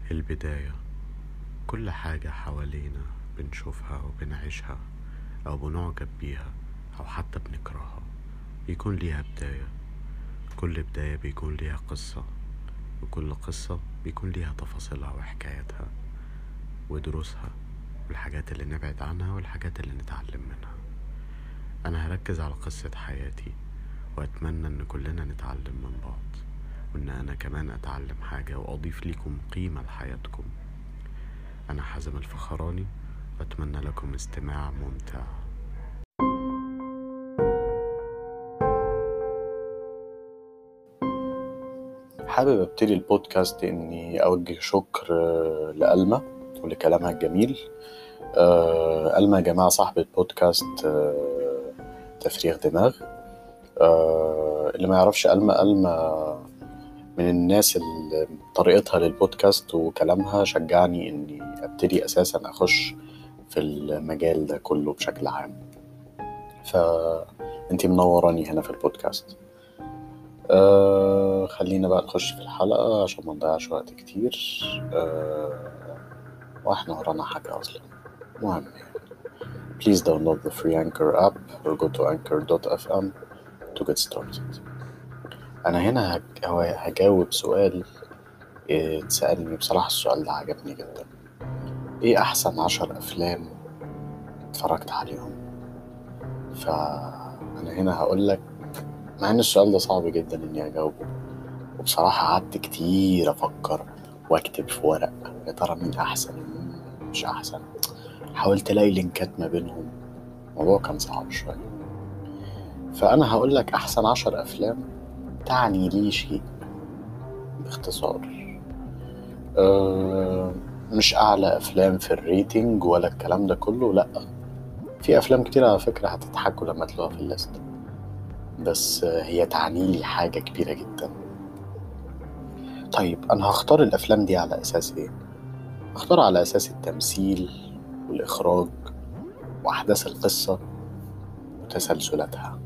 البداية كل حاجة حوالينا بنشوفها وبنعيشها أو بنعجب بيها أو حتى بنكرهها بيكون ليها بداية كل بداية بيكون ليها قصة وكل قصة بيكون ليها تفاصيلها وحكاياتها ودروسها والحاجات اللي نبعد عنها والحاجات اللي نتعلم منها أنا هركز على قصة حياتي وأتمنى إن كلنا نتعلم من بعض وإن أنا كمان أتعلم حاجة وأضيف ليكم قيمة لحياتكم أنا حازم الفخراني وأتمنى لكم استماع ممتع حابب ابتدي البودكاست اني اوجه شكر آه، لألما ولكلامها الجميل آه، ألما يا جماعة صاحبة بودكاست آه، تفريغ دماغ آه، اللي ما يعرفش ألما ألما من الناس اللي طريقتها للبودكاست وكلامها شجعني اني ابتدي اساسا اخش في المجال ده كله بشكل عام فانتي منوراني هنا في البودكاست آه خلينا بقى نخش في الحلقة عشان ما نضيعش وقت كتير آه واحنا ورانا حاجة أصلا مهم يعني Please download the free Anchor app or go to anchor.fm to get started أنا هنا هج- هو- هجاوب سؤال إيه، اتسألني بصراحة السؤال ده عجبني جدا ايه أحسن عشر أفلام اتفرجت عليهم فأنا هنا هقول لك مع ان السؤال ده صعب جدا اني اجاوبه وبصراحة قعدت كتير افكر واكتب في ورق يا ترى مين احسن ومين مش احسن حاولت الاقي لينكات ما بينهم الموضوع كان صعب شوية فانا هقول لك احسن عشر افلام تعني لي شيء باختصار أه مش اعلى افلام في الريتنج ولا الكلام ده كله لا في افلام كتير على فكرة هتضحكوا لما تلاقوها في الليست بس هي تعني لي حاجة كبيرة جدا طيب أنا هختار الأفلام دي على أساس إيه؟ هختار على أساس التمثيل والإخراج وأحداث القصة وتسلسلاتها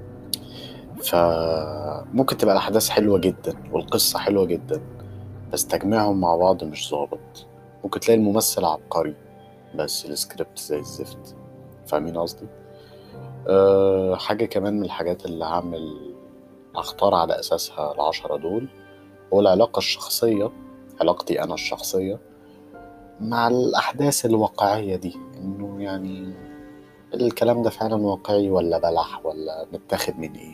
فممكن تبقى الأحداث حلوة جدا والقصة حلوة جدا بس تجميعهم مع بعض مش ظابط ممكن تلاقي الممثل عبقري بس السكريبت زي الزفت فاهمين قصدي؟ أه حاجة كمان من الحاجات اللي هعمل هختار على أساسها العشرة دول هو العلاقة الشخصية علاقتي أنا الشخصية مع الأحداث الواقعية دي إنه يعني الكلام ده فعلا واقعي ولا بلح ولا متاخد من إيه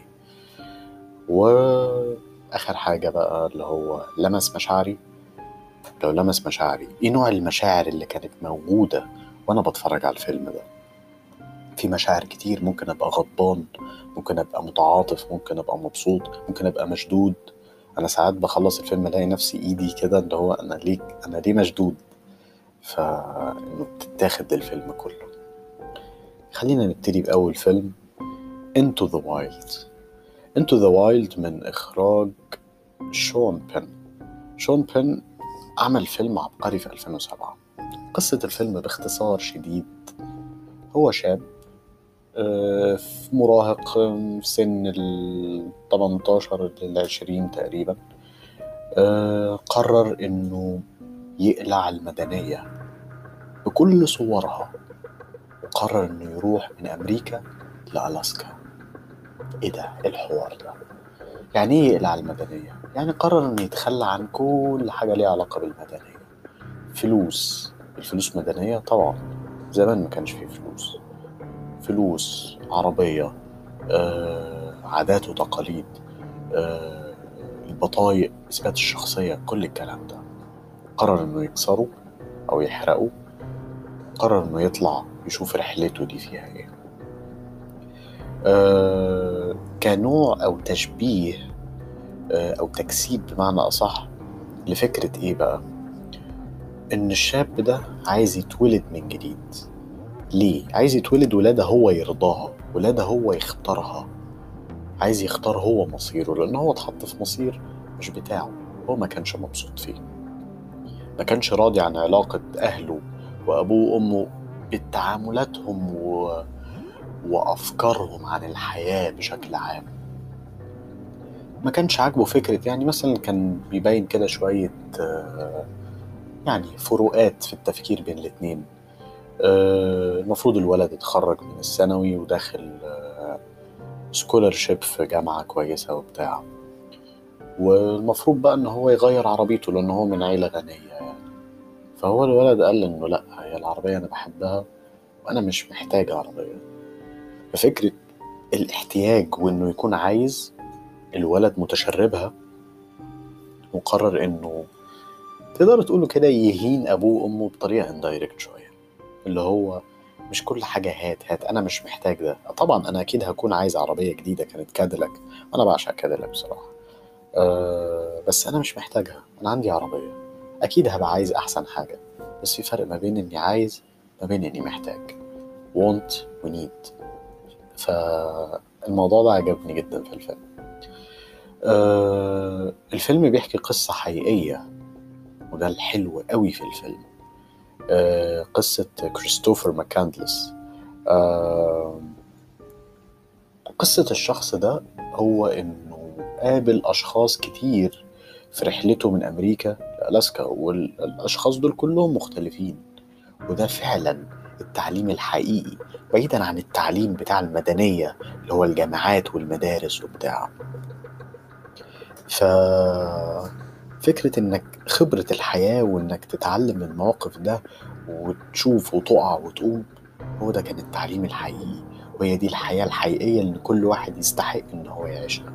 وآخر حاجة بقى اللي هو لمس مشاعري لو لمس مشاعري إيه نوع المشاعر اللي كانت موجودة وأنا بتفرج على الفيلم ده في مشاعر كتير ممكن ابقى غضبان ممكن ابقى متعاطف ممكن ابقى مبسوط ممكن ابقى مشدود انا ساعات بخلص الفيلم الاقي نفسي ايدي كده اللي هو انا ليه انا ليه مشدود فانه بتتاخد الفيلم كله خلينا نبتدي باول فيلم Into the Wild Into the Wild من اخراج شون بين شون بين عمل فيلم عبقري في 2007 قصة الفيلم باختصار شديد هو شاب آه، في مراهق آه، في سن ال 18 لل 20 تقريبا آه، قرر انه يقلع المدنية بكل صورها وقرر انه يروح من امريكا لألاسكا ايه ده إيه الحوار ده يعني ايه يقلع المدنية يعني قرر انه يتخلى عن كل حاجة ليها علاقة بالمدنية فلوس الفلوس مدنية طبعا زمان ما كانش فيه فلوس فلوس عربية آه، عادات وتقاليد آه، البطايق إثبات الشخصية كل الكلام ده قرر إنه يكسره أو يحرقه قرر إنه يطلع يشوف رحلته دي فيها إيه آه، كنوع أو تشبيه آه، أو تجسيد بمعنى أصح لفكرة إيه بقى إن الشاب ده عايز يتولد من جديد ليه؟ عايز يتولد ولادة هو يرضاها ولادة هو يختارها عايز يختار هو مصيره لأن هو اتحط في مصير مش بتاعه هو ما كانش مبسوط فيه ما كانش راضي عن علاقة أهله وأبوه وأمه بتعاملاتهم و... وأفكارهم عن الحياة بشكل عام ما كانش عاجبه فكرة يعني مثلا كان بيبين كده شوية آه، يعني فروقات في التفكير بين الاتنين آه، المفروض الولد اتخرج من الثانوي وداخل سكولرشيب في جامعة كويسة وبتاع والمفروض بقى ان هو يغير عربيته لان هو من عيلة غنية يعني فهو الولد قال انه لا هي العربية انا بحبها وانا مش محتاج عربية ففكرة الاحتياج وانه يكون عايز الولد متشربها وقرر انه تقدر تقوله كده يهين ابوه وامه بطريقة اندايركت شوية اللي هو مش كل حاجة هات هات أنا مش محتاج ده طبعا أنا أكيد هكون عايز عربية جديدة كانت كاديلاك أنا بعشق كاديلاك بصراحة أه بس أنا مش محتاجها أنا عندي عربية أكيد هبقى عايز أحسن حاجة بس في فرق ما بين إني عايز ما بين إني محتاج want و need فالموضوع ده عجبني جدا في الفيلم أه الفيلم بيحكي قصة حقيقية وده الحلو قوي في الفيلم أه قصة كريستوفر ماكاندلس أه قصة الشخص ده هو إنه قابل أشخاص كتير في رحلته من أمريكا لألاسكا والأشخاص دول كلهم مختلفين وده فعلا التعليم الحقيقي بعيدا عن التعليم بتاع المدنية اللي هو الجامعات والمدارس وبتاع ف فكرة انك خبرة الحياة وانك تتعلم من المواقف ده وتشوف وتقع وتقوم هو ده كان التعليم الحقيقي وهي دي الحياة الحقيقية اللي كل واحد يستحق ان هو يعيشها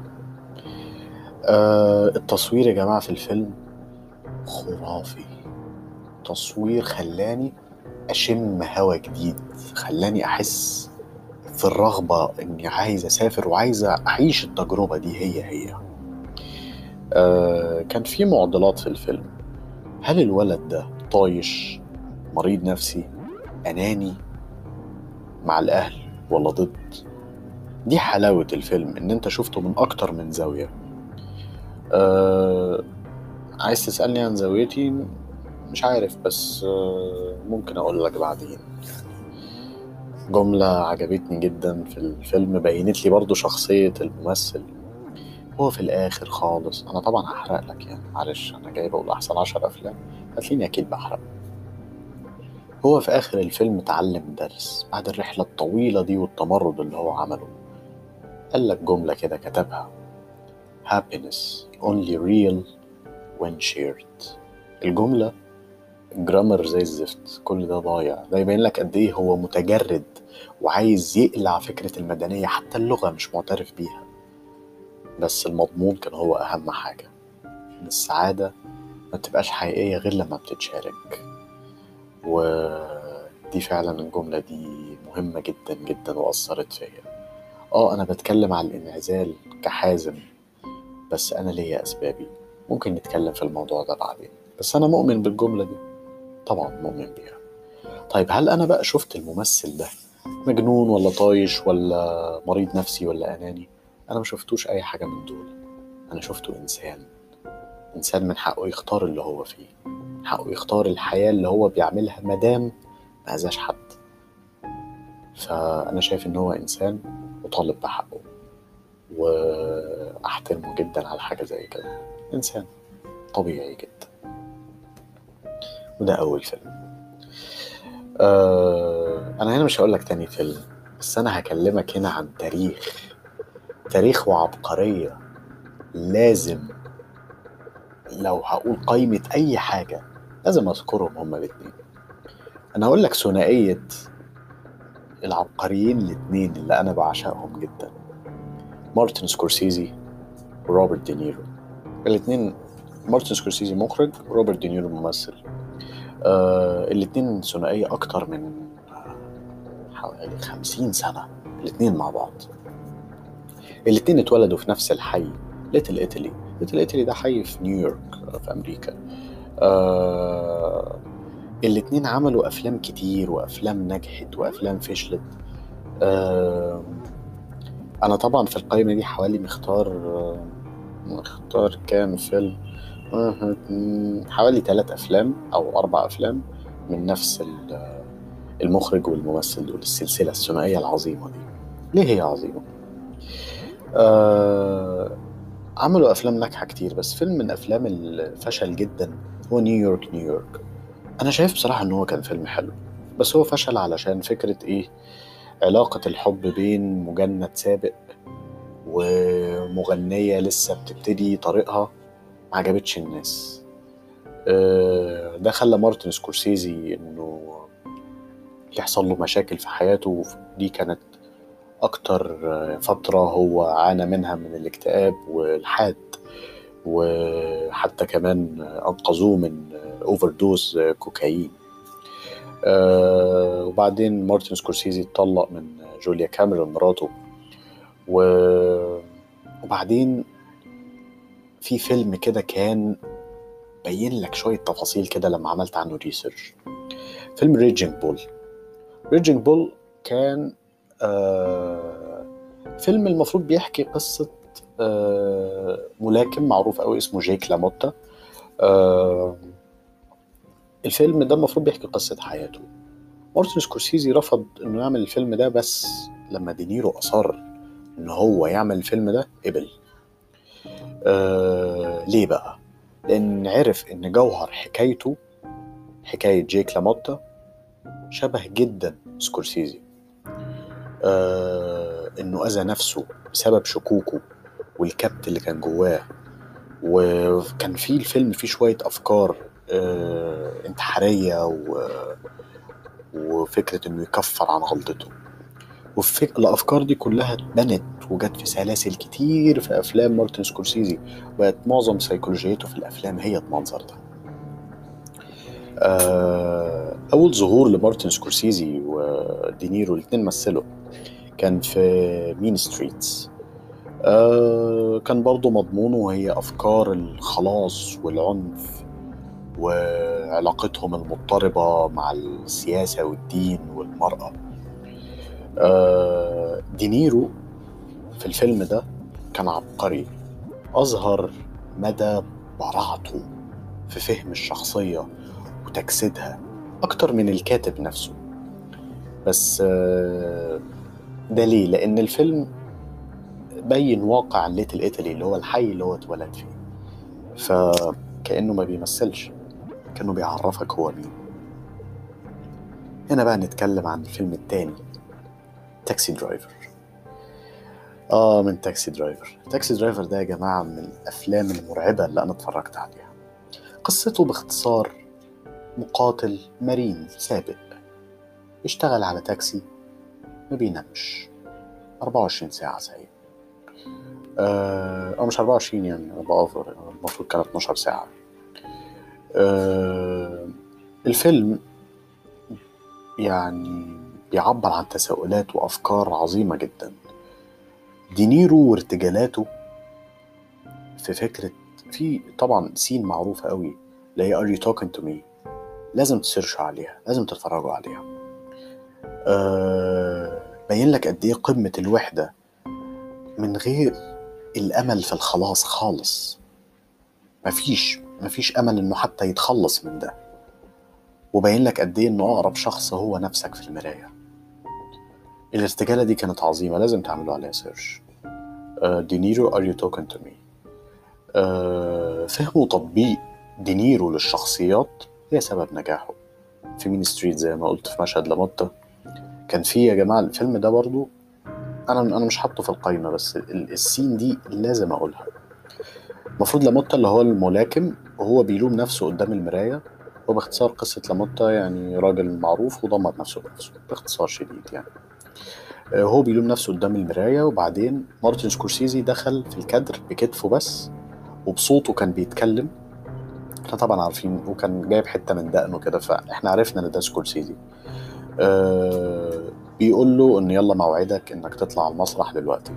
آه التصوير يا جماعة في الفيلم خرافي تصوير خلاني أشم هوا جديد خلاني أحس في الرغبة إني عايز أسافر وعايز أعيش التجربة دي هي هي آه كان في معضلات في الفيلم هل الولد ده طايش مريض نفسي أناني مع الأهل ولا ضد دي حلاوة الفيلم إن أنت شفته من أكتر من زاوية آه عايز تسألني عن زاويتي مش عارف بس آه ممكن أقول لك بعدين جملة عجبتني جدا في الفيلم بينت لي برضو شخصية الممثل هو في الآخر خالص أنا طبعا هحرق لك يعني معلش أنا جاي بقول أحسن عشر أفلام هتلاقيني أكيد بحرق هو في آخر الفيلم اتعلم درس بعد الرحلة الطويلة دي والتمرد اللي هو عمله قال لك جملة كده كتبها happiness only real when shared الجملة الجرامر زي الزفت كل ده ضايع ده يبين لك قد ايه هو متجرد وعايز يقلع فكرة المدنية حتى اللغة مش معترف بيها بس المضمون كان هو أهم حاجة إن السعادة ما بتبقاش حقيقية غير لما بتتشارك ودي فعلا الجملة دي مهمة جدا جدا وأثرت فيا اه أنا بتكلم على الانعزال كحازم بس أنا ليا أسبابي ممكن نتكلم في الموضوع ده بعدين بس أنا مؤمن بالجملة دي طبعا مؤمن بيها طيب هل أنا بقى شفت الممثل ده مجنون ولا طايش ولا مريض نفسي ولا أناني أنا ما شفتوش أي حاجة من دول أنا شفته إنسان إنسان من حقه يختار اللي هو فيه من حقه يختار الحياة اللي هو بيعملها مدام ما أذاش حد فأنا شايف إن هو إنسان وطالب بحقه وأحترمه جدا على حاجة زي كده إنسان طبيعي جدا وده أول فيلم آه أنا هنا مش هقول لك تاني فيلم بس أنا هكلمك هنا عن تاريخ تاريخ وعبقرية لازم لو هقول قايمة أي حاجة لازم أذكرهم هما الاتنين أنا هقول لك ثنائية العبقريين الاتنين اللي أنا بعشقهم جدا مارتن سكورسيزي وروبرت دينيرو الاتنين مارتن سكورسيزي مخرج وروبرت دينيرو ممثل آه الاتنين ثنائية أكتر من حوالي خمسين سنة الاتنين مع بعض الاتنين اتولدوا في نفس الحي ليتل ايطالي ليتل ايطالي ده حي في نيويورك في امريكا آه الاتنين عملوا افلام كتير وافلام نجحت وافلام فشلت آه انا طبعا في القائمة دي حوالي مختار آه مختار كام فيلم آه حوالي ثلاث افلام او اربع افلام من نفس المخرج والممثل دول السلسلة الثنائية العظيمة دي ليه هي عظيمة؟ آه عملوا افلام ناجحه كتير بس فيلم من افلام الفشل جدا هو نيويورك نيويورك انا شايف بصراحة ان هو كان فيلم حلو بس هو فشل علشان فكرة ايه علاقة الحب بين مجند سابق ومغنية لسه بتبتدي طريقها ما عجبتش الناس آه، ده خلى مارتن سكورسيزي انه يحصل له مشاكل في حياته دي كانت اكتر فترة هو عانى منها من الاكتئاب والحاد وحتى كمان انقذوه من اوفر دوز كوكايين آه، وبعدين مارتن سكورسيزي اتطلق من جوليا كاميرون مراته و- وبعدين في فيلم كده كان بين لك شوية تفاصيل كده لما عملت عنه ريسيرش فيلم ريجينج بول ريجينج بول كان آه فيلم المفروض بيحكي قصة آه ملاكم معروف قوي اسمه جيك لاموتا آه الفيلم ده المفروض بيحكي قصة حياته مارتن سكورسيزي رفض انه يعمل الفيلم ده بس لما دينيرو اصر ان هو يعمل الفيلم ده قبل آه ليه بقى لان عرف ان جوهر حكايته حكاية جيك لاموتا شبه جدا سكورسيزي آه انه اذى نفسه بسبب شكوكه والكبت اللي كان جواه وكان في الفيلم فيه شوية افكار آه انتحارية و... وفكرة انه يكفر عن غلطته والفك... الافكار دي كلها اتبنت وجت في سلاسل كتير في افلام مارتن سكورسيزي بقت معظم سيكولوجيته في الافلام هي المنظر ده آه، اول ظهور لمارتن سكورسيزي ودينيرو الاتنين مثلوا كان في مين ستريتس آه، كان برضو مضمونه هي افكار الخلاص والعنف وعلاقتهم المضطربة مع السياسة والدين والمرأة آه، دينيرو في الفيلم ده كان عبقري أظهر مدى براعته في فهم الشخصية وتجسيدها أكتر من الكاتب نفسه بس آه، ده ليه؟ لأن الفيلم بين واقع ليتل إيطالي اللي هو الحي اللي هو اتولد فيه فكأنه ما بيمثلش كأنه بيعرفك هو مين هنا بقى نتكلم عن الفيلم التاني تاكسي درايفر اه من تاكسي درايفر تاكسي درايفر ده يا جماعة من الأفلام المرعبة اللي أنا اتفرجت عليها قصته باختصار مقاتل مرين سابق يشتغل على تاكسي ما بينامش 24 ساعة سايق آه، أو مش 24 يعني أنا بأوفر المفروض كانت 12 ساعة آه، الفيلم يعني بيعبر عن تساؤلات وأفكار عظيمة جدا دينيرو وارتجالاته في فكرة في طبعا سين معروفة قوي اللي هي Are you talking to me لازم تسيرشوا عليها لازم تتفرجوا عليها أه بين لك قد ايه قمة الوحدة من غير الأمل في الخلاص خالص مفيش مفيش أمل إنه حتى يتخلص من ده وبين لك قد ايه إنه أقرب شخص هو نفسك في المراية الارتجالة دي كانت عظيمة لازم تعملوا عليها سيرش أه دينيرو Are you talking to me أه فهم وتطبيق دينيرو للشخصيات هي سبب نجاحه في مين ستريت زي ما قلت في مشهد لمطة كان في يا جماعة الفيلم ده برضو أنا أنا مش حاطه في القايمة بس ال- السين دي لازم أقولها المفروض لاموتا اللي هو الملاكم وهو بيلوم نفسه قدام المراية وباختصار قصة لاموتا يعني راجل معروف ودمر نفسه بنفسه باختصار شديد يعني آه، هو بيلوم نفسه قدام المراية وبعدين مارتن سكورسيزي دخل في الكادر بكتفه بس وبصوته كان بيتكلم احنا طبعا عارفين وكان جايب حته من دقنه كده فاحنا عرفنا ان ده سكورسيزي آه بيقول له ان يلا موعدك انك تطلع على المسرح دلوقتي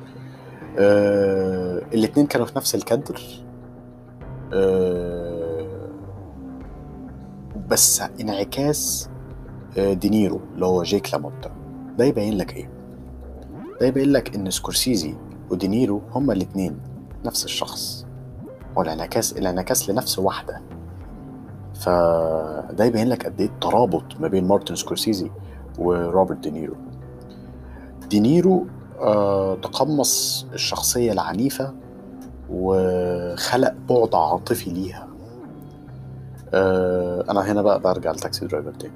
آه الاتنين كانوا في نفس الكادر آه بس انعكاس آه دينيرو اللي هو جيك لاموتا ده يبين لك ايه ده يبين لك ان سكورسيزي ودينيرو هما الاتنين نفس الشخص هو الانعكاس الانعكاس لنفس واحده فده يبين لك قد ايه الترابط ما بين مارتن سكورسيزي وروبرت دينيرو دينيرو آه تقمص الشخصية العنيفة وخلق بعد عاطفي ليها آه انا هنا بقى برجع لتاكسي درايفر تاني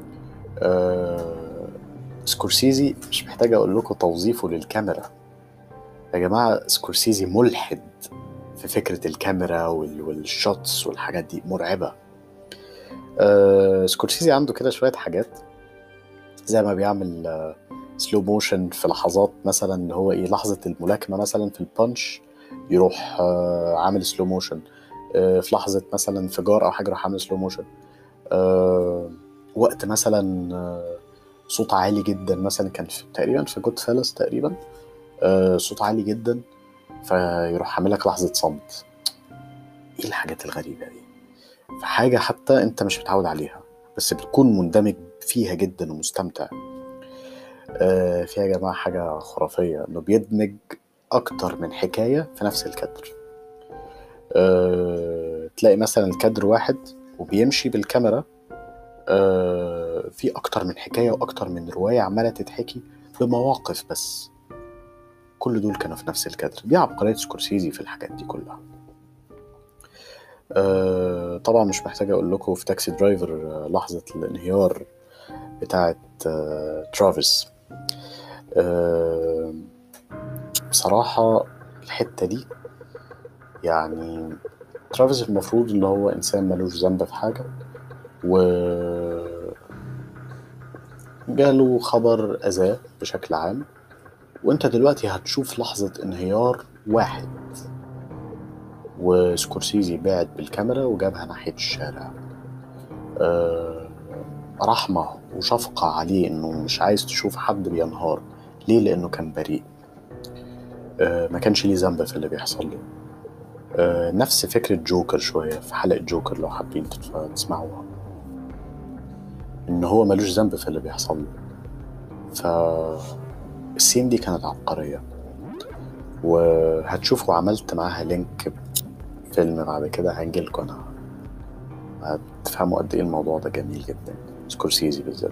آه سكورسيزي مش محتاج اقول لكم توظيفه للكاميرا يا جماعه سكورسيزي ملحد في فكره الكاميرا وال- والشوتس والحاجات دي مرعبه آه سكورسيزي عنده كده شويه حاجات زي ما بيعمل سلو موشن في لحظات مثلا اللي هو ايه لحظه الملاكمه مثلا في البانش يروح آه عامل سلو موشن آه في لحظه مثلا انفجار او حاجه يروح عامل سلو موشن آه وقت مثلا آه صوت عالي جدا مثلا كان في تقريبا في جود فيلس تقريبا آه صوت عالي جدا فيروح عامل لك لحظه صمت ايه الحاجات الغريبه دي في حاجه حتى انت مش متعود عليها بس بتكون مندمج فيها جدا ومستمتع آه فيها يا جماعه حاجه خرافيه انه بيدمج اكتر من حكايه في نفس الكادر آه تلاقي مثلا الكادر واحد وبيمشي بالكاميرا آه في اكتر من حكايه واكتر من روايه عماله تتحكي بمواقف بس كل دول كانوا في نفس الكادر دي عبقريه سكورسيزي في الحاجات دي كلها آه طبعا مش محتاج اقول لكم في تاكسي درايفر آه لحظه الانهيار بتاعه آه ترافيس آه بصراحه الحته دي يعني ترافيس المفروض ان هو انسان ملوش ذنب في حاجه و جاله خبر اذاه بشكل عام وانت دلوقتي هتشوف لحظة انهيار واحد وسكورسيزي بعد بالكاميرا وجابها ناحية الشارع أه رحمة وشفقة عليه انه مش عايز تشوف حد بينهار ليه لانه كان بريء أه ما كانش ليه ذنب في اللي بيحصل له أه نفس فكرة جوكر شوية في حلقة جوكر لو حابين تتف- تسمعوها ان هو ملوش ذنب في اللي بيحصل له ف السين دي كانت عبقرية وهتشوفوا عملت معاها لينك فيلم بعد كده هنجيلكوا انا هتفهموا قد ايه الموضوع ده جميل جدا سكورسيزي بالذات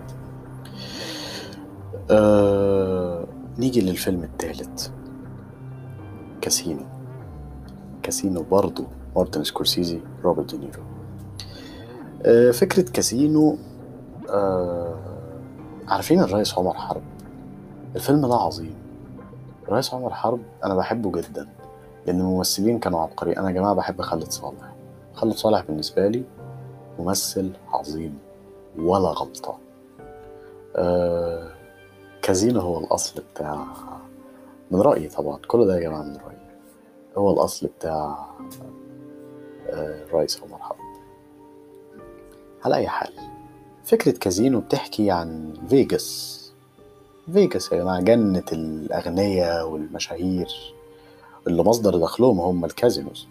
آه... نيجي للفيلم الثالث كاسينو كاسينو برضو مارتن سكورسيزي روبرت دينيرو آه فكرة كاسينو آه عارفين الرئيس عمر حرب الفيلم ده عظيم الرئيس عمر حرب انا بحبه جدا لان الممثلين كانوا عبقريين انا يا جماعه بحب خالد صالح خالد صالح بالنسبه لي ممثل عظيم ولا غلطه آه كازينو هو الاصل بتاع من رايي طبعا كل ده يا جماعه من رايي هو الاصل بتاع آه الرئيس عمر حرب على اي حال فكره كازينو بتحكي عن فيجاس فيجاس يا جماعة جنة الأغنياء والمشاهير اللي مصدر دخلهم هم الكازينوز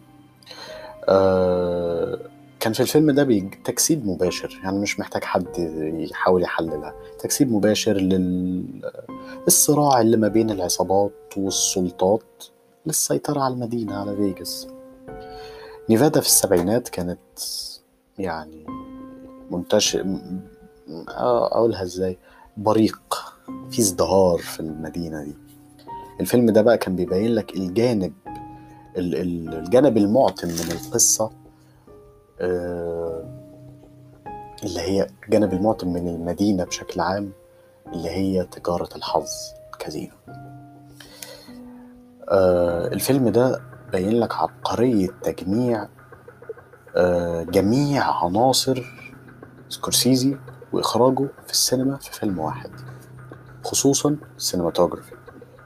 آه كان في الفيلم ده بيج- تجسيد مباشر يعني مش محتاج حد يحاول يحللها تجسيد مباشر لل... للصراع اللي ما بين العصابات والسلطات للسيطرة على المدينة على فيجاس نيفادا في السبعينات كانت يعني منتشر م- آه، أقولها إزاي بريق في ازدهار في المدينة دي الفيلم ده بقى كان بيبين لك الجانب ال- ال- الجانب المعتم من القصة آه، اللي هي الجانب المعتم من المدينة بشكل عام اللي هي تجارة الحظ الكازينو آه، الفيلم ده بين لك عبقرية تجميع آه، جميع عناصر سكورسيزي وإخراجه في السينما في فيلم واحد خصوصا السينماتوجرافي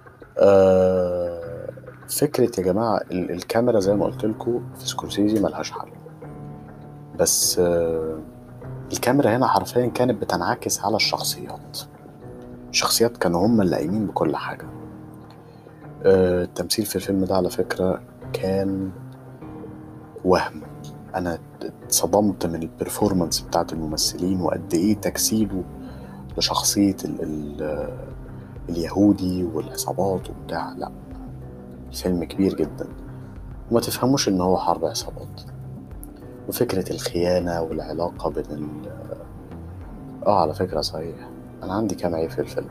آه، فكرة يا جماعة ال- الكاميرا زي ما قلت لكم في سكورسيزي ملهاش حل بس آه، الكاميرا هنا حرفيا كانت بتنعكس على الشخصيات الشخصيات كانوا هم اللي قايمين بكل حاجة آه، التمثيل في الفيلم ده على فكرة كان وهم أنا اتصدمت من البرفورمانس بتاعت الممثلين وقد إيه تجسيده لشخصية ال ال اليهودي والعصابات وبتاع لا الفيلم كبير جدا وما تفهموش ان هو حرب عصابات وفكرة الخيانة والعلاقة بين ال اه على فكرة صحيح انا عندي كام عيب في الفيلم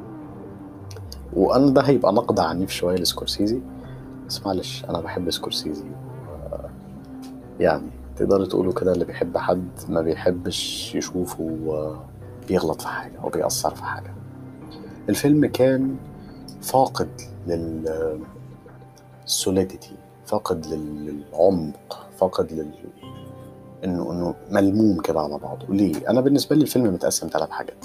وانا ده هيبقى نقد عنيف شوية لسكورسيزي بس معلش انا بحب سكورسيزي و- يعني تقدروا تقولوا كده اللي بيحب حد ما بيحبش يشوفه آه، بيغلط في حاجة أو بيأثر في حاجة الفيلم كان فاقد لل solidity فاقد لل- للعمق فاقد لل انه انه ملموم كده على بعضه ليه انا بالنسبه لي الفيلم متقسم ثلاث حاجات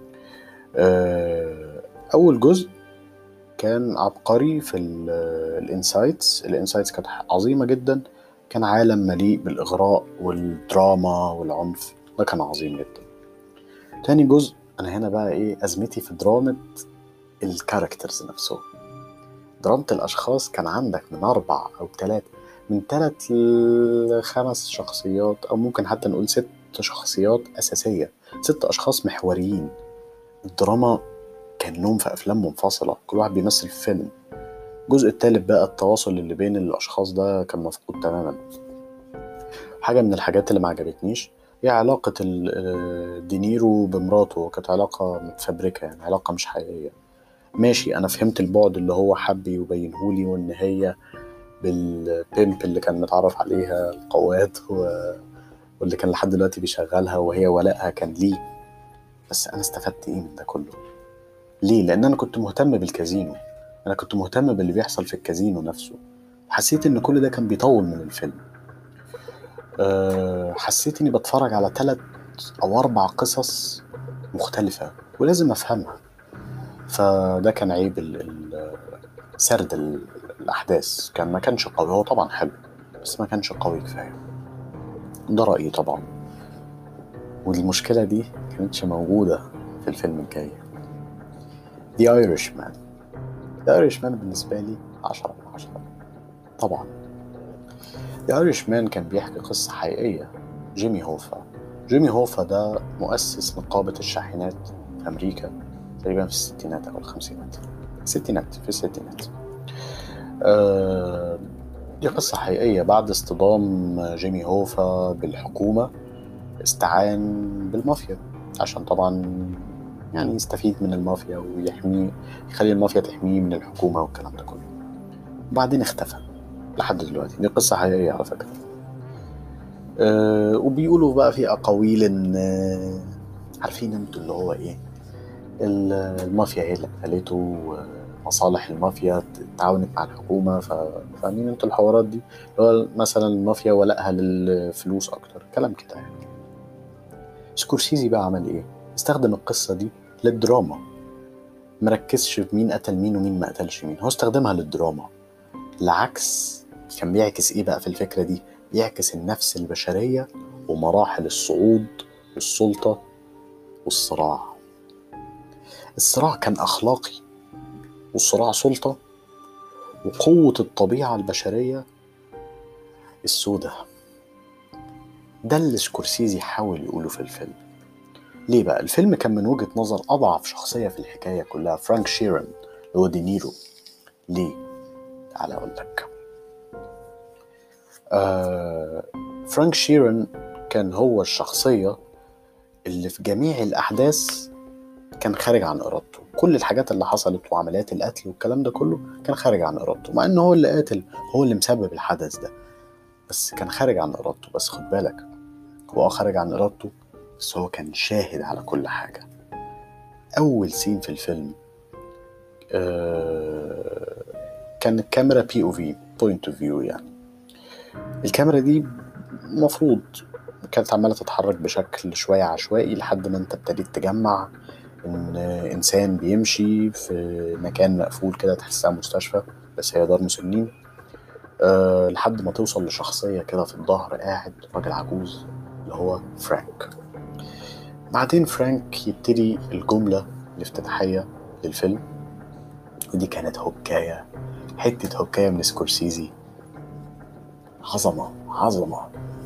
آه، اول جزء كان عبقري في الانسايتس الانسايتس كانت عظيمه جدا كان عالم مليء بالاغراء والدراما والعنف ده كان عظيم جدا تاني جزء انا هنا بقى ايه ازمتي في دراما الكاركترز نفسهم دراما الاشخاص كان عندك من اربع او ثلاث من ثلاث لخمس شخصيات او ممكن حتى نقول ست شخصيات اساسيه ست اشخاص محوريين الدراما كانهم في افلام منفصله كل واحد بيمثل في فيلم الجزء الثالث بقى التواصل اللي بين الاشخاص ده كان مفقود تماما حاجه من الحاجات اللي ما عجبتنيش هي علاقة ال- آه، دينيرو بمراته كانت علاقة متفبركة يعني علاقة مش حقيقية ماشي أنا فهمت البعد اللي هو حب يبينهولي وإن هي بالبيمب اللي كان متعرف عليها القوات و... واللي كان لحد دلوقتي بيشغلها وهي ولائها كان ليه بس أنا استفدت إيه من ده كله؟ ليه؟ لأن أنا كنت مهتم بالكازينو أنا كنت مهتم باللي بيحصل في الكازينو نفسه حسيت إن كل ده كان بيطول من الفيلم أه حسيت إني بتفرج على ثلاث أو أربع قصص مختلفة ولازم أفهمها فده كان عيب ال- ال- سرد ال- الأحداث كان ما كانش قوي هو طبعا حلو بس ما كانش قوي كفاية ده رأيي طبعا والمشكلة دي كانتش موجودة في الفيلم الجاي The Irishman The Irishman بالنسبة لي عشرة من عشرة طبعا The Irishman كان بيحكي قصة حقيقية جيمي هوفا جيمي هوفا ده مؤسس نقابة الشاحنات في أمريكا تقريبا في الستينات أو الخمسينات الستينات في الستينات آه، دي قصة حقيقية بعد اصطدام جيمي هوفا بالحكومة استعان بالمافيا عشان طبعا يعني يستفيد من المافيا ويحميه يخلي المافيا تحميه من الحكومة والكلام ده كله وبعدين اختفى لحد دلوقتي دي قصة حقيقية على فكرة أه وبيقولوا بقى في أقاويل إن آه، عارفين انتوا اللي هو إيه ال- المافيا هي اللي قتلته مصالح المافيا تعاونت مع الحكومة ف- فاهمين انتوا الحوارات دي اللي هو مثلا المافيا ولائها للفلوس أكتر كلام كده يعني سكورسيزي بقى عمل إيه؟ استخدم القصة دي للدراما مركزش في مين قتل مين ومين ما قتلش مين هو استخدمها للدراما العكس كان بيعكس ايه بقى في الفكرة دي بيعكس النفس البشرية ومراحل الصعود والسلطة والصراع الصراع كان أخلاقي والصراع سلطة وقوة الطبيعة البشرية السودة ده اللي سكورسيزي حاول يقوله في الفيلم ليه بقى الفيلم كان من وجهة نظر أضعف شخصية في الحكاية كلها فرانك شيرن اللي هو دينيرو ليه تعالى أقول لك آه فرانك شيرن كان هو الشخصية اللي في جميع الأحداث كان خارج عن إرادته كل الحاجات اللي حصلت وعمليات القتل والكلام ده كله كان خارج عن إرادته مع إن هو اللي قاتل هو اللي مسبب الحدث ده بس كان خارج عن إرادته بس خد بالك هو آه خارج عن إرادته بس هو كان شاهد على كل حاجة أول سين في الفيلم آه كان الكاميرا بي او في بوينت اوف فيو يعني الكاميرا دي المفروض كانت عمالة تتحرك بشكل شوية عشوائي لحد ما انت ابتديت تجمع ان انسان بيمشي في مكان مقفول كده تحسها مستشفى بس هي دار مسنين أه لحد ما توصل لشخصية كده في الظهر قاعد راجل عجوز اللي هو فرانك بعدين فرانك يبتدي الجملة الافتتاحية للفيلم ودي كانت هوكاية حتة هوكاية من سكورسيزي عظمة عظمة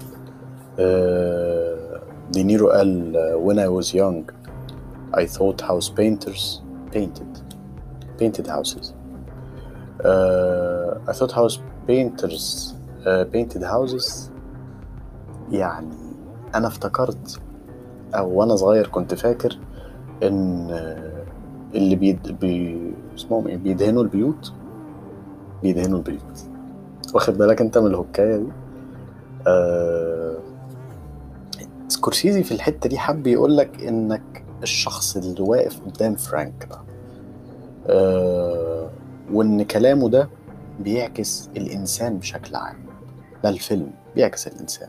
آه، دينيرو قال when I was young I thought house painters painted painted houses uh, I thought house painters uh, painted houses يعني أنا افتكرت أو وأنا صغير كنت فاكر إن آه، اللي بيد... بي... اسمهم إيه بيدهنوا البيوت بيدهنوا البيوت واخد بالك أنت من الهكاية دي آه... سكورسيزي في الحتة دي حب يقولك إنك الشخص اللي واقف قدام فرانك ده آه وإن كلامه ده بيعكس الإنسان بشكل عام ده الفيلم بيعكس الإنسان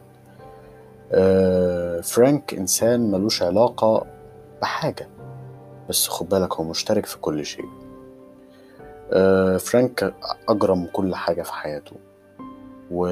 آه فرانك إنسان ملوش علاقة بحاجة بس خد بالك هو مشترك في كل شيء آه فرانك أجرم كل حاجة في حياته و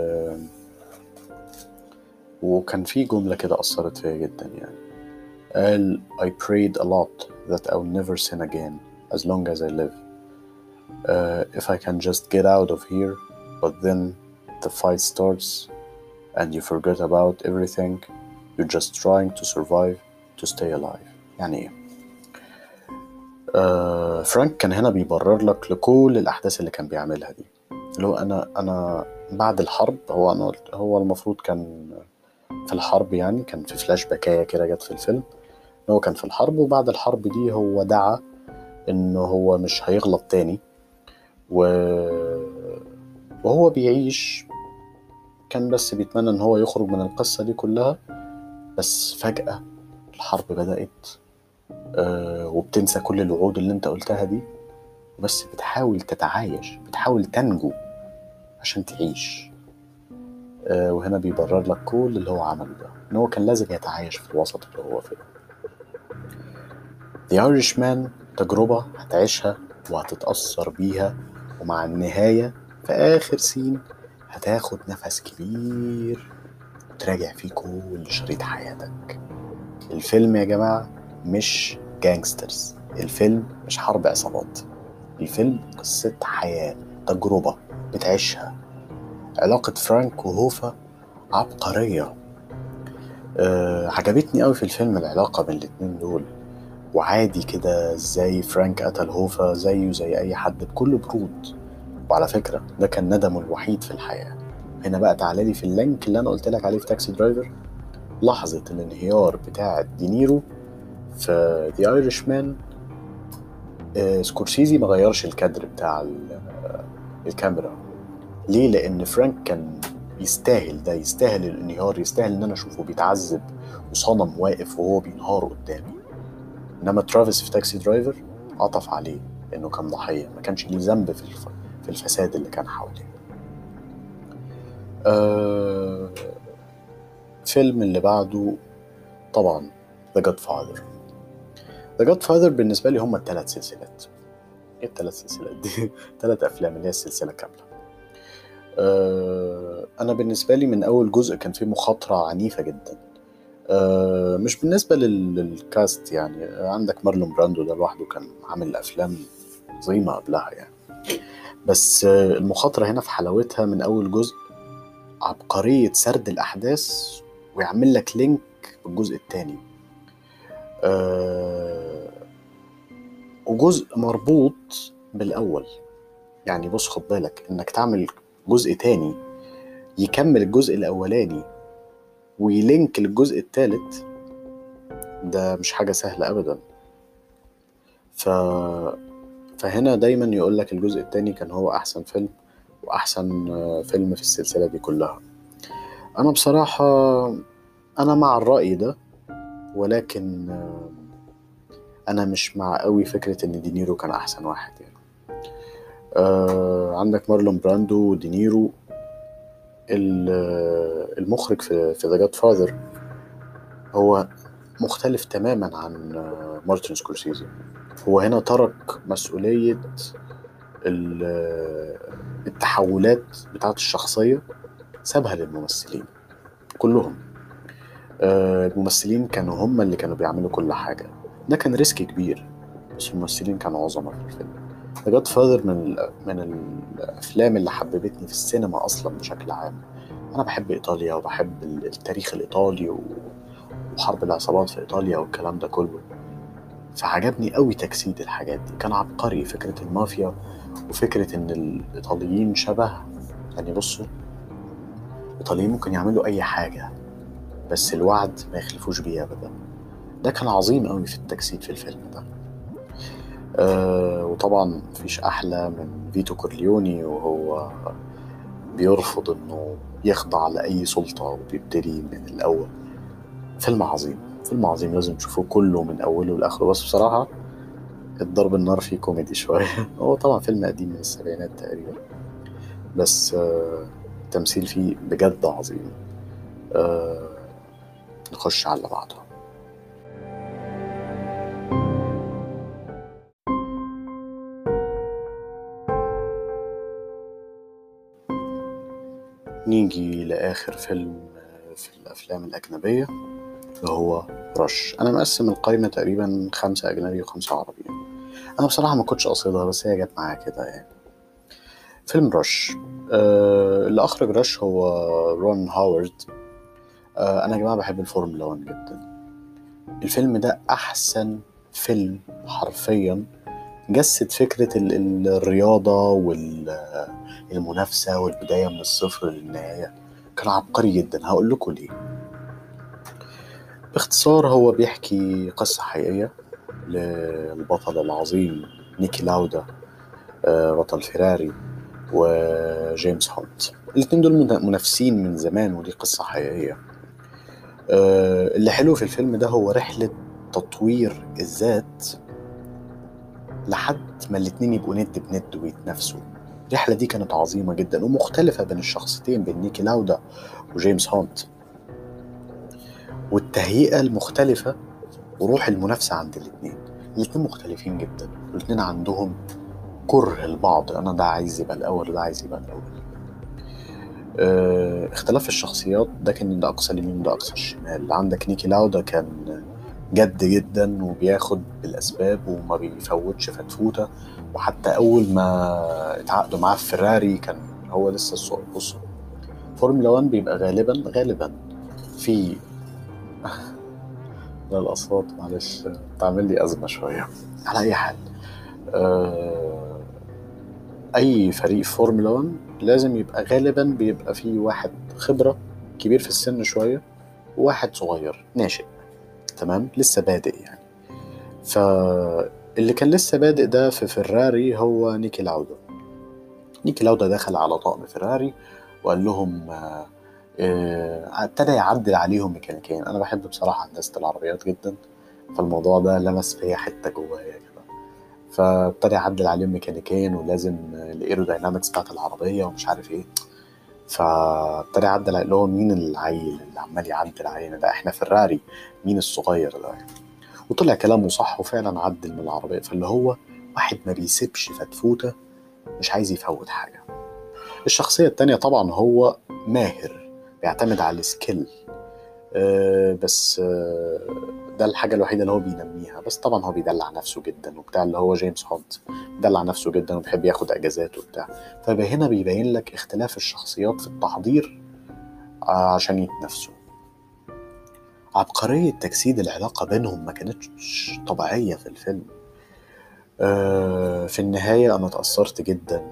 وكان في جملة كده أثرت فيا جدا يعني قال I prayed a lot that I'll never sin again as long as I live uh, if I can just get out of here but then the fight starts and you forget about everything you're just trying to survive to stay alive يعني ايه آه فرانك كان هنا بيبرر لك لكل الأحداث اللي كان بيعملها دي اللي هو أنا أنا بعد الحرب هو أنا هو المفروض كان في الحرب يعني كان في فلاش باكاية كده جت في الفيلم إن هو كان في الحرب وبعد الحرب دي هو دعا إنه هو مش هيغلط تاني و... وهو بيعيش كان بس بيتمنى إن هو يخرج من القصة دي كلها بس فجأة الحرب بدأت آه وبتنسى كل الوعود اللي انت قلتها دي بس بتحاول تتعايش بتحاول تنجو عشان تعيش آه وهنا بيبرر لك كل اللي هو عمله ده ان هو كان لازم يتعايش في الوسط اللي هو فيه The Irishman تجربة هتعيشها وهتتأثر بيها ومع النهاية في آخر سين هتاخد نفس كبير وتراجع فيه كل شريط حياتك الفيلم يا جماعة مش جانجسترز الفيلم مش حرب عصابات الفيلم قصة حياة تجربة بتعيشها علاقة فرانك وهوفا عبقرية أه عجبتني قوي في الفيلم العلاقة بين الاتنين دول وعادي كده ازاي فرانك قتل هوفا زيه زي اي حد بكل برود وعلى فكرة ده كان ندمه الوحيد في الحياة هنا بقى تعالى لي في اللينك اللي انا قلت لك عليه في تاكسي درايفر لحظة الانهيار بتاعة دينيرو في ذا ايرش مان سكورسيزي ما غيرش الكادر بتاع ال- الكاميرا ليه لان فرانك كان يستاهل ده يستاهل الانهيار يستاهل ان انا اشوفه بيتعذب وصنم واقف وهو بينهار قدامي انما ترافيس في تاكسي درايفر عطف عليه لانه كان ضحيه ما كانش ليه ذنب في الف... في الفساد اللي كان حواليه آه... فيلم اللي بعده طبعا ذا جاد فاذر ذا جاد فاذر بالنسبه لي هم الثلاث سلسلات ايه الثلاث سلسلات دي ثلاث افلام اللي هي السلسله كامله آه... انا بالنسبه لي من اول جزء كان فيه مخاطره عنيفه جدا آه... مش بالنسبه لل... للكاست يعني عندك مارلون براندو ده لوحده كان عامل افلام عظيمه قبلها يعني بس آه، المخاطره هنا في حلاوتها من اول جزء عبقريه سرد الاحداث ويعمل لك لينك بالجزء الثاني آه وجزء مربوط بالأول يعني بص خد بالك إنك تعمل جزء تاني يكمل الجزء الأولاني ويلينك للجزء التالت ده مش حاجة سهلة أبدا ف... فهنا دايما يقول لك الجزء التاني كان هو أحسن فيلم وأحسن آه، فيلم في السلسلة دي كلها أنا بصراحة أنا مع الرأي ده ولكن آه، انا مش مع قوي فكره ان دينيرو كان احسن واحد يعني آه عندك مارلون براندو ودينيرو ال- آه، المخرج في في ذا جاد فاذر هو مختلف تماما عن آه، مارتن سكورسيزي هو هنا ترك مسؤولية ال- آه، التحولات بتاعة الشخصية سابها للممثلين كلهم آه، الممثلين كانوا هم اللي كانوا بيعملوا كل حاجة ده كان ريسك كبير بس الممثلين كانوا عظمة في الفيلم ذا جاد فاذر من ال- من الافلام اللي حببتني في السينما اصلا بشكل عام انا بحب ايطاليا وبحب ال- التاريخ الايطالي و- وحرب العصابات في ايطاليا والكلام ده كله فعجبني قوي تجسيد الحاجات دي كان عبقري فكرة المافيا وفكرة ان الايطاليين شبه يعني بصوا الايطاليين ممكن يعملوا اي حاجة بس الوعد ما يخلفوش بيه ابدا ده كان عظيم قوي في التجسيد في الفيلم ده آه وطبعا مفيش احلى من فيتو كورليوني وهو بيرفض انه يخضع لاي سلطه وبيبتدي من الاول فيلم عظيم فيلم عظيم لازم تشوفوه كله من اوله لاخره بس بصراحه الضرب النار فيه كوميدي شويه هو طبعا فيلم قديم من السبعينات تقريبا بس آه، التمثيل فيه بجد عظيم آه، نخش على اللي بعده نيجي لآخر فيلم في الأفلام الأجنبية اللي هو رش أنا مقسم القايمة تقريبا خمسة أجنبي وخمسة عربي أنا بصراحة ما كنتش قصيدها بس هي جت معايا كده يعني فيلم رش آه اللي أخرج رش هو رون هاورد آه أنا يا جماعة بحب الفورمولا 1 جدا الفيلم ده أحسن فيلم حرفيا جسد فكرة ال- ال- الرياضة والمنافسة والبداية من الصفر للنهاية كان عبقري جدا هقول لكم ليه باختصار هو بيحكي قصة حقيقية للبطل العظيم نيكي لاودا آه، بطل فيراري وجيمس هونت الاتنين دول من- منافسين من زمان ودي قصة حقيقية آه، اللي حلو في الفيلم ده هو رحلة تطوير الذات لحد ما الاتنين يبقوا ند بند ويتنافسوا الرحلة دي كانت عظيمة جدا ومختلفة بين الشخصيتين بين نيكي لاودا وجيمس هونت والتهيئة المختلفة وروح المنافسة عند الاتنين الاتنين مختلفين جدا الاتنين عندهم كره البعض انا ده عايز يبقى الاول وده عايز يبقى الاول اه اختلاف الشخصيات ده كان ده اقصى اليمين وده اقصى الشمال عندك نيكي لاودا كان جد جدا وبياخد بالاسباب وما بيفوتش فتفوته وحتى اول ما اتعاقدوا معاه في فيراري كان هو لسه السوق بص فورمولا 1 بيبقى غالبا غالبا في لا الاصوات معلش تعمل لي ازمه شويه على اي حال آه، اي فريق فورمولا 1 لازم يبقى غالبا بيبقى فيه واحد خبره كبير في السن شويه وواحد صغير ناشئ تمام لسه بادئ يعني فاللي كان لسه بادئ ده في فيراري هو نيكي لاودا نيكي لاودا دخل على طقم فيراري وقال لهم آه، آه، ابتدى يعدل عليهم ميكانيكيا انا بحب بصراحه هندسه العربيات جدا فالموضوع ده لمس فيا حته جوايا كده فابتدى يعدل عليهم ميكانيكيا ولازم الايروداينامكس بتاعت العربيه ومش عارف ايه فابتدى يعدل اللي هو مين العيل اللي عمال يعدل علينا ده احنا فيراري مين الصغير ده يعني وطلع كلامه صح وفعلا عدل من العربيه فاللي هو واحد ما بيسيبش فتفوته مش عايز يفوت حاجه الشخصيه التانية طبعا هو ماهر بيعتمد على السكيل آه، بس آه، ده الحاجة الوحيدة اللي هو بينميها بس طبعا هو بيدلع نفسه جدا وبتاع اللي هو جيمس هونت بيدلع نفسه جدا وبيحب ياخد اجازات وبتاع فهنا بيبين لك اختلاف الشخصيات في التحضير آه، عشان يتنافسوا عبقرية تجسيد العلاقة بينهم ما كانتش طبيعية في الفيلم آه، في النهاية أنا تأثرت جدا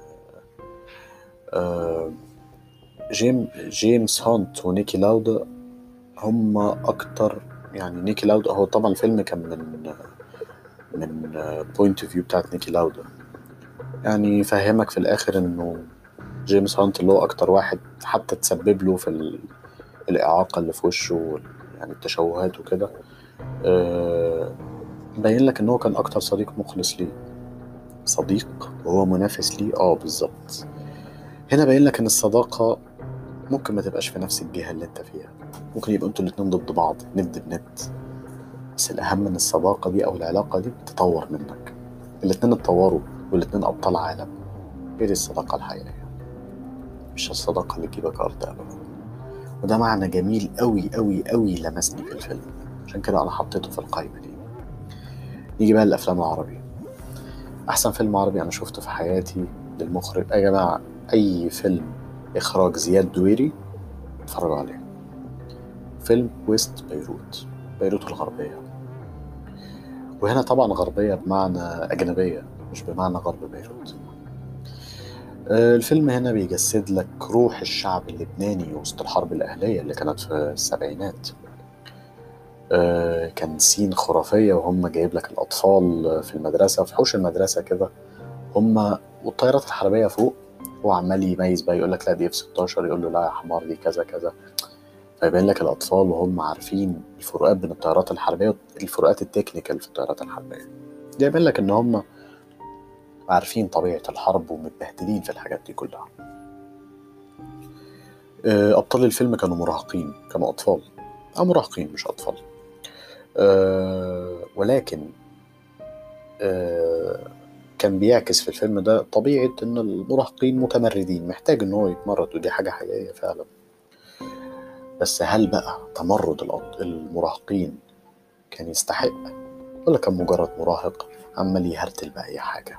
آه، جيم جيمس هونت ونيكي لاودا هما أكتر يعني نيكي لاودا هو طبعا الفيلم كان من من بوينت اوف فيو بتاعت نيكي لاودا يعني فهمك في الآخر إنه جيمس هانت اللي هو أكتر واحد حتى تسبب له في ال... الإعاقة اللي في وشه وال- يعني التشوهات وكده آه، مبين لك إن هو كان أكتر صديق مخلص ليه صديق وهو منافس ليه اه بالظبط هنا باين لك إن الصداقة ممكن ما تبقاش في نفس الجهة اللي انت فيها ممكن يبقوا انتوا الاتنين ضد بعض ند بند بس الأهم إن الصداقة دي أو العلاقة دي تطور منك الاتنين اتطوروا والاتنين أبطال عالم هي دي الصداقة الحقيقية مش الصداقة اللي تجيبك أرض أبدا وده معنى جميل أوي أوي أوي لمسني في الفيلم عشان كده أنا حطيته في القائمة دي نيجي بقى للأفلام العربية أحسن فيلم عربي أنا شفته في حياتي للمخرج يا جماعة أي فيلم إخراج زياد دويري اتفرجوا عليه فيلم ويست بيروت بيروت الغربية وهنا طبعا غربية بمعنى أجنبية مش بمعنى غرب بيروت آه، الفيلم هنا بيجسد لك روح الشعب اللبناني وسط الحرب الأهلية اللي كانت في السبعينات آه، كان سين خرافية وهم جايب لك الأطفال في المدرسة في حوش المدرسة كده هم والطيارات الحربية فوق هو عمال يميز بقى يقول لك لا دي اف 16 يقول له لا يا حمار دي كذا كذا فيبين لك الأطفال وهم عارفين الفروقات بين الطيارات الحربية الفروقات التكنيكال في الطيارات الحربية جايبين لك إن هم عارفين طبيعة الحرب ومتبهدلين في الحاجات دي كلها آه، أبطال الفيلم كانوا مراهقين كانوا أطفال أو مراهقين مش أطفال آه، ولكن آه، كان بيعكس في الفيلم ده طبيعة إن المراهقين متمردين محتاج إن هو يتمرد ودي حاجة حقيقية فعلا بس هل بقى تمرد الأط- المراهقين كان يستحق ولا كان مجرد مراهق عمال يهرتل بأي حاجة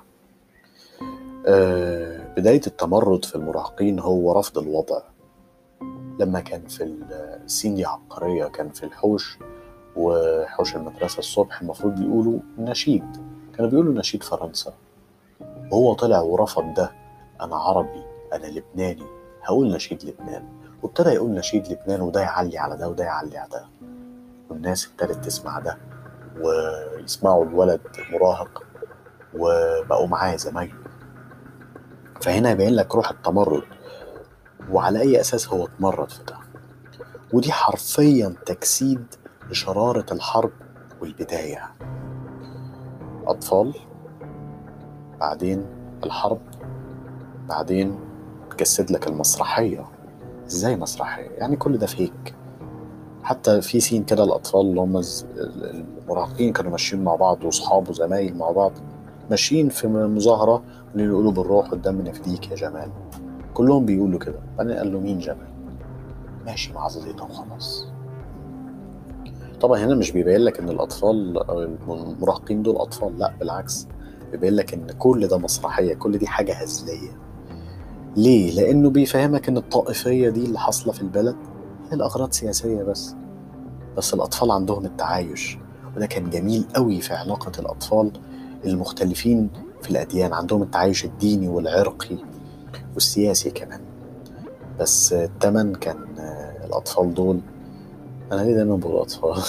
آه، بداية التمرد في المراهقين هو رفض الوضع لما كان في ال- السين دي عبقرية كان في الحوش وحوش المدرسة الصبح المفروض يقولوا نشيد كانوا بيقولوا نشيد فرنسا وهو طلع ورفض ده أنا عربي أنا لبناني هقول نشيد لبنان وابتدى يقول نشيد لبنان وده يعلي على ده وده يعلي على ده والناس ابتدت تسمع ده ويسمعوا الولد المراهق وبقوا معاه زمايله فهنا يبين لك روح التمرد وعلى أي أساس هو اتمرد في ده ودي حرفيا تجسيد لشرارة الحرب والبداية أطفال بعدين الحرب بعدين تجسد لك المسرحية ازاي مسرحية يعني كل ده فيك حتى في سين كده الأطفال اللي هم الز- المراهقين كانوا ماشيين مع بعض وأصحاب وزمايل مع بعض ماشيين في مظاهرة اللي يقولوا بالروح والدم نفديك يا جمال كلهم بيقولوا كده بعدين قال له مين جمال ماشي مع زيطة وخلاص طبعا هنا مش بيبين لك ان الاطفال او المراهقين دول اطفال لا بالعكس بيبين لك ان كل ده مسرحيه كل دي حاجه هزليه ليه لانه بيفهمك ان الطائفيه دي اللي حاصله في البلد هي الاغراض سياسيه بس بس الاطفال عندهم التعايش وده كان جميل قوي في علاقه الاطفال المختلفين في الاديان عندهم التعايش الديني والعرقي والسياسي كمان بس التمن كان آه، الاطفال دول انا ليه دايما بقول اطفال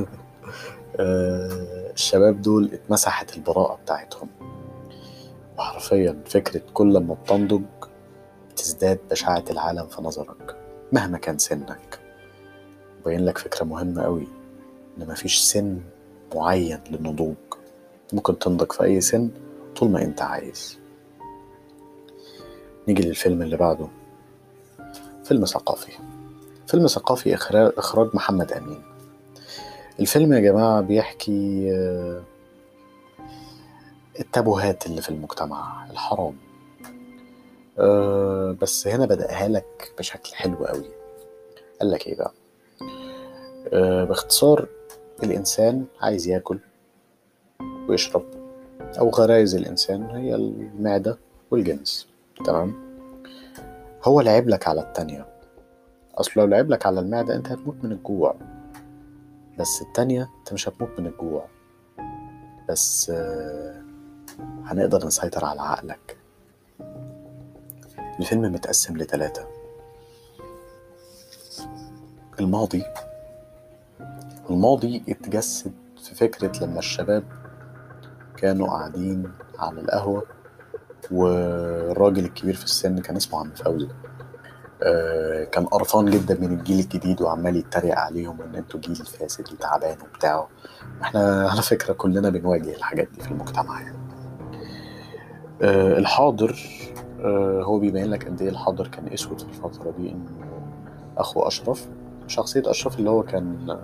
آه، الشباب دول اتمسحت البراءة بتاعتهم وحرفيا فكرة كل ما بتنضج بتزداد بشاعة العالم في نظرك مهما كان سنك بين لك فكرة مهمة قوي إن مفيش سن معين للنضوج ممكن تنضج في أي سن طول ما أنت عايز نيجي للفيلم اللي بعده فيلم ثقافي فيلم ثقافي إخراج إخراج محمد أمين الفيلم يا جماعة بيحكي آه، التابوهات اللي في المجتمع الحرام آه، بس هنا بدأها لك بشكل حلو قوي قال لك ايه بقى آه، باختصار الإنسان عايز ياكل ويشرب أو غرايز الإنسان هي المعدة والجنس تمام هو لعب لك على التانية أصل لو لعب لك على المعدة أنت هتموت من الجوع بس التانية أنت مش هتموت من الجوع بس آه، هنقدر نسيطر على عقلك الفيلم متقسم لتلاتة الماضي الماضي اتجسد في فكرة لما الشباب كانوا قاعدين على القهوة والراجل الكبير في السن كان اسمه عم فوزي آه، كان قرفان جدا من الجيل الجديد وعمال يتريق عليهم ان انتوا جيل فاسد وتعبان وبتاع احنا على فكرة كلنا بنواجه الحاجات دي في المجتمع يعني آه، الحاضر آه، هو بيبين لك قد ايه الحاضر كان اسود في الفترة دي انه اخو اشرف شخصية اشرف اللي هو كان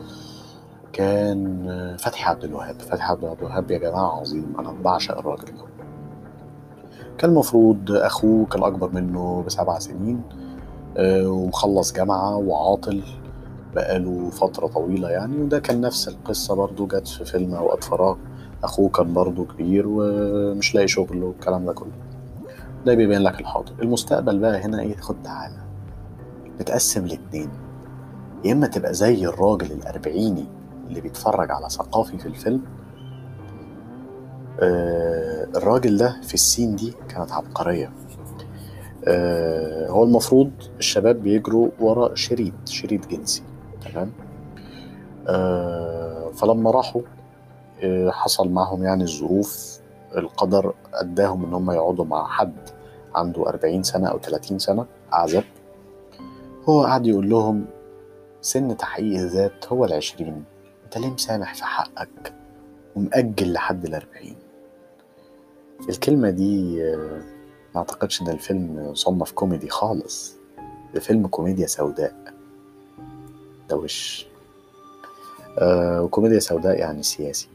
كان فتحي عبد الوهاب فتحي عبد الوهاب يا جماعة عظيم انا بعشق الراجل ده كان المفروض اخوه كان اكبر منه بسبع سنين آه، ومخلص جامعة وعاطل بقاله فترة طويلة يعني وده كان نفس القصة برضو جت في فيلم أوقات فراغ أخوه كان برضو كبير ومش لاقي شغل والكلام ده كله ده بيبين لك الحاضر المستقبل بقى هنا ايه خد تعالى متقسم لاتنين يا اما تبقى زي الراجل الاربعيني اللي بيتفرج على ثقافي في الفيلم آه الراجل ده في السين دي كانت عبقرية آه هو المفروض الشباب بيجروا ورا شريط شريط جنسي تمام آه فلما راحوا آه حصل معهم يعني الظروف القدر أداهم إن هم يقعدوا مع حد عنده 40 سنة أو 30 سنة أعزب هو قعد يقول لهم سن تحقيق الذات هو العشرين انت ليه مسامح في حقك ومأجل لحد الأربعين الكلمة دي آه، ما أعتقدش إن الفيلم صنف كوميدي خالص ده فيلم كوميديا سوداء ده وش آه وكوميديا سوداء يعني سياسي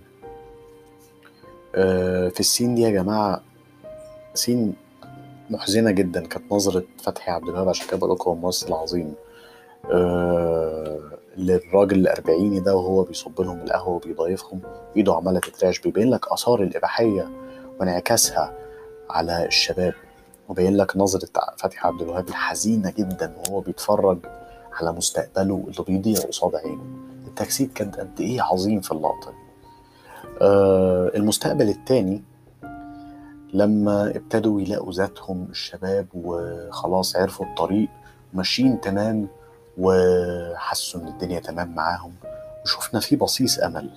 آه في السين دي يا جماعة سين محزنة جدا كانت نظرة فتحي عبد الوهاب عشان كده بقول لكم هو ممثل عظيم آه للراجل الأربعيني ده وهو بيصب لهم القهوة وبيضايفهم إيده عمالة تترعش بيبين لك آثار الإباحية وانعكاسها على الشباب وبين لك نظرة فتحي عبد الوهاب الحزينة جدا وهو بيتفرج على مستقبله اللي بيضيع قصاد عينه التجسيد كان قد إيه عظيم في اللقطة دي آه المستقبل التاني لما ابتدوا يلاقوا ذاتهم الشباب وخلاص عرفوا الطريق ماشيين تمام وحسوا ان الدنيا تمام معاهم وشفنا في بصيص امل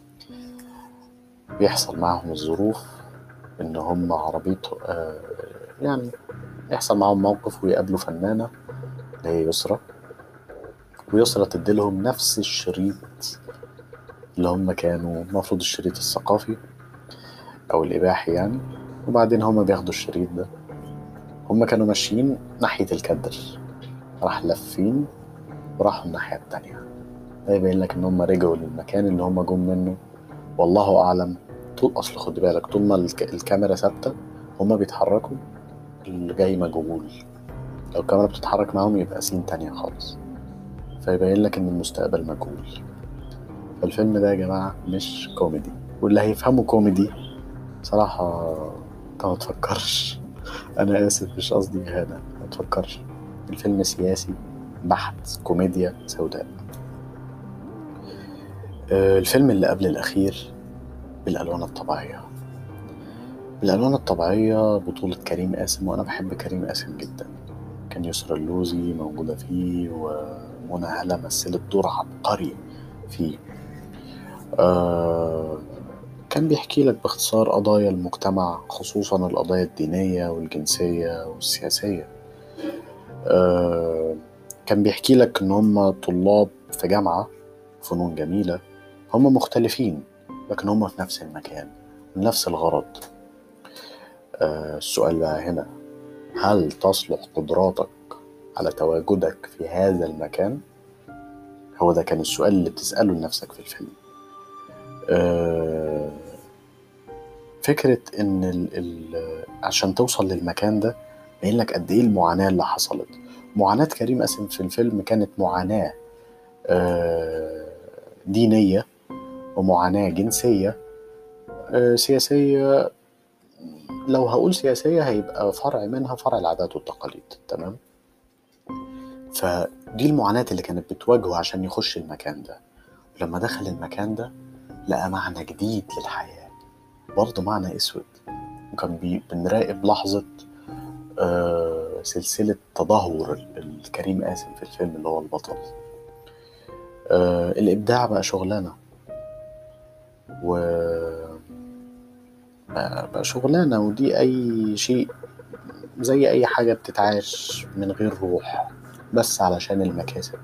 بيحصل معاهم الظروف ان هم عربيته آه يعني يحصل معاهم موقف ويقابلوا فنانة اللي هي يسرا ويسرا تديلهم نفس الشريط اللي هم كانوا المفروض الشريط الثقافي او الاباحي يعني وبعدين هما بياخدوا الشريط ده هما كانوا ماشيين ناحية الكدر راح لافين وراحوا الناحية التانية ده يبين لك إن هما رجعوا للمكان اللي هما جم منه والله أعلم طول أصل خد بالك طول ما الك- الكاميرا ثابتة هما بيتحركوا اللي جاي مجهول لو الكاميرا بتتحرك معاهم يبقى سين تانية خالص فيبين لك إن المستقبل مجهول فالفيلم ده يا جماعة مش كوميدي واللي هيفهمه كوميدي صراحة انت ما تفكرش انا اسف مش قصدي اهانة ما تفكرش الفيلم سياسي بحت كوميديا سوداء آه، الفيلم اللي قبل الاخير بالالوان الطبيعية بالالوان الطبيعية بطولة كريم قاسم وانا بحب كريم قاسم جدا كان يسرا اللوزي موجودة فيه ومنى هلا مثلت دور عبقري فيه آه كان بيحكي لك باختصار قضايا المجتمع خصوصا القضايا الدينية والجنسية والسياسية آه، كان بيحكي لك إن هم طلاب في جامعة فنون جميلة هم مختلفين لكن هم في نفس المكان نفس الغرض آه، السؤال بقى هنا هل تصلح قدراتك على تواجدك في هذا المكان؟ هو ده كان السؤال اللي بتسأله لنفسك في الفيلم آه، فكرة إن ال ال عشان توصل للمكان ده باين لك قد إيه المعاناة اللي حصلت معاناة كريم قاسم في الفيلم كانت معاناة آه، دينية ومعاناة جنسية آه، سياسية لو هقول سياسية هيبقى فرع منها فرع العادات والتقاليد تمام فدي المعاناة اللي كانت بتواجهه عشان يخش المكان ده ولما دخل المكان ده لقى معنى جديد للحياة برضه معنى أسود وكان بي- بنراقب لحظة آه، سلسلة تدهور ال- الكريم قاسم في الفيلم اللي هو البطل آه، الإبداع بقى شغلانة و بقى بقى شغلانة ودي أي شيء زي أي حاجة بتتعاش من غير روح بس علشان المكاسب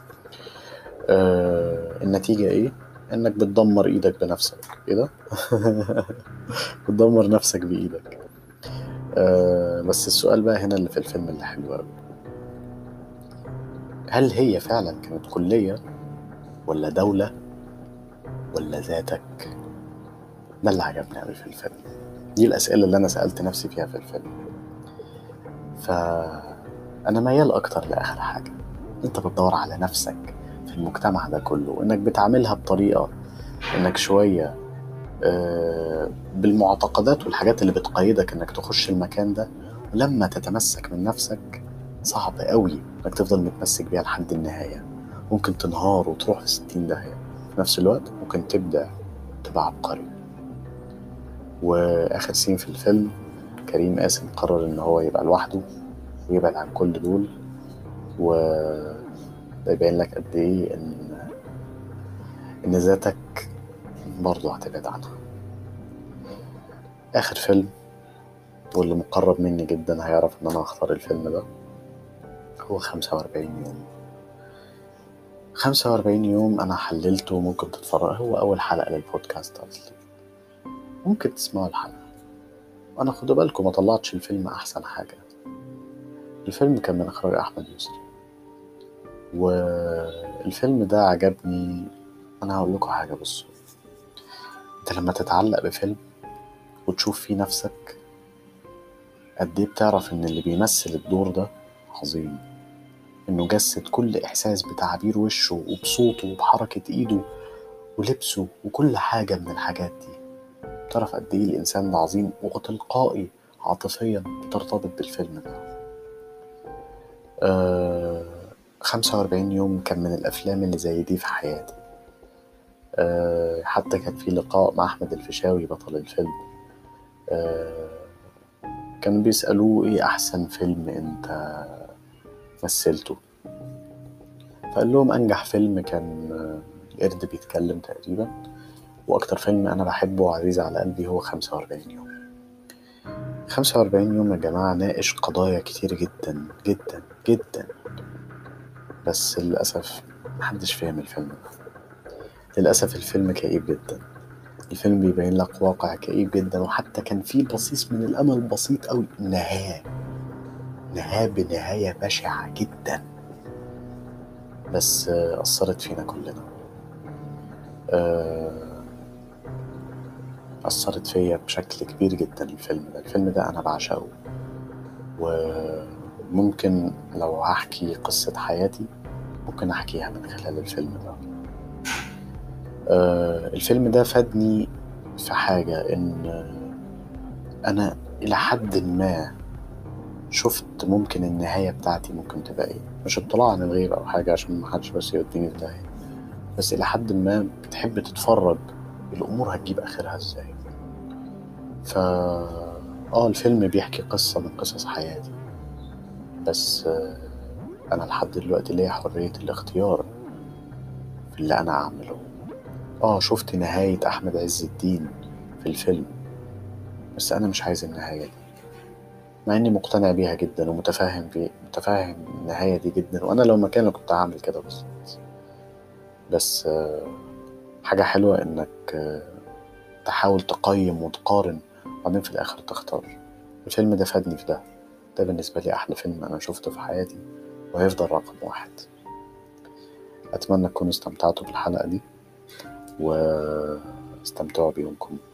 آه، النتيجة إيه؟ إنك بتدمر إيدك بنفسك إيه ده؟ بتدمر نفسك بإيدك آه، بس السؤال بقى هنا اللي في الفيلم اللي حلو أوي هل هي فعلا كانت كلية ولا دولة ولا ذاتك؟ ده اللي عجبني أوي في الفيلم دي الأسئلة اللي أنا سألت نفسي فيها في الفيلم فأنا ميال أكتر لآخر حاجة أنت بتدور على نفسك في المجتمع ده كله وإنك بتعاملها بطريقة إنك شوية آه، بالمعتقدات والحاجات اللي بتقيدك إنك تخش المكان ده ولما تتمسك من نفسك صعب قوي إنك تفضل متمسك بيها لحد النهاية ممكن تنهار وتروح في ستين داهية في نفس الوقت ممكن تبدع تبقى عبقري وآخر سين في الفيلم كريم قاسم قرر إن هو يبقى لوحده ويبعد عن كل دول و ده يبين لك قد إيه إن إن ذاتك برضه هتبعد عنها آخر فيلم واللي مقرب مني جدا هيعرف إن أنا هختار الفيلم ده هو خمسة وأربعين يوم خمسة وأربعين يوم أنا حللته ممكن تتفرج هو أول حلقة للبودكاست أصلي ممكن تسمعوا الحلقة وأنا خدوا بالكم ما طلعتش الفيلم أحسن حاجة الفيلم كان من إخراج أحمد يسري والفيلم ده عجبني أنا هقول لكم حاجة بصوا أنت لما تتعلق بفيلم وتشوف فيه نفسك قد إيه بتعرف إن اللي بيمثل الدور ده عظيم إنه جسد كل إحساس بتعبير وشه وبصوته وبحركة إيده ولبسه وكل حاجة من الحاجات دي بتعرف قد إيه الإنسان ده عظيم وتلقائي عاطفيا بترتبط بالفيلم ده آه خمسة وأربعين يوم كان من الأفلام اللي زي دي في حياتي آه حتى كان في لقاء مع أحمد الفيشاوي بطل الفيلم آه كانوا بيسألوه إيه أحسن فيلم أنت مثلته فقال لهم أنجح فيلم كان آه، القرد بيتكلم تقريبا وأكتر فيلم أنا بحبه وعزيز على قلبي هو خمسة وأربعين يوم خمسة وأربعين يوم يا جماعة ناقش قضايا كتير جدا جدا جدا بس للأسف محدش فاهم الفيلم ده للأسف الفيلم كئيب جدا الفيلم بيبين لك واقع كئيب جدا وحتى كان فيه بصيص من الأمل بسيط أوي نهاية نهاية بنهاية بشعة جدا بس آه، أثرت فينا كلنا آه، أثرت فيا بشكل كبير جدا الفيلم ده الفيلم ده أنا بعشقه وممكن لو هحكي قصة حياتي ممكن أحكيها من خلال الفيلم ده آه، الفيلم ده فادني في حاجة إن أنا إلى حد ما شفت ممكن النهاية بتاعتي ممكن تبقى إيه مش اطلاع عن الغيب أو حاجة عشان محدش بس يوديني في داهية بس إلى حد ما بتحب تتفرج الأمور هتجيب آخرها إزاي ف آه الفيلم بيحكي قصة من قصص حياتي بس آه، أنا لحد دلوقتي ليا حرية الاختيار في اللي أنا أعمله آه شفت نهاية أحمد عز الدين في الفيلم بس أنا مش عايز النهاية دي مع إني مقتنع بيها جدا ومتفاهم بي... متفاهم النهاية دي جدا وأنا لو مكانه كنت هعمل كده بالظبط بس آه، حاجة حلوة إنك آه، تحاول تقيم وتقارن وبعدين في الآخر تختار الفيلم ده فادني في ده ده بالنسبة لي أحلى فيلم أنا شفته في حياتي وهيفضل رقم واحد أتمنى تكونوا استمتعتوا بالحلقة دي واستمتعوا بيومكم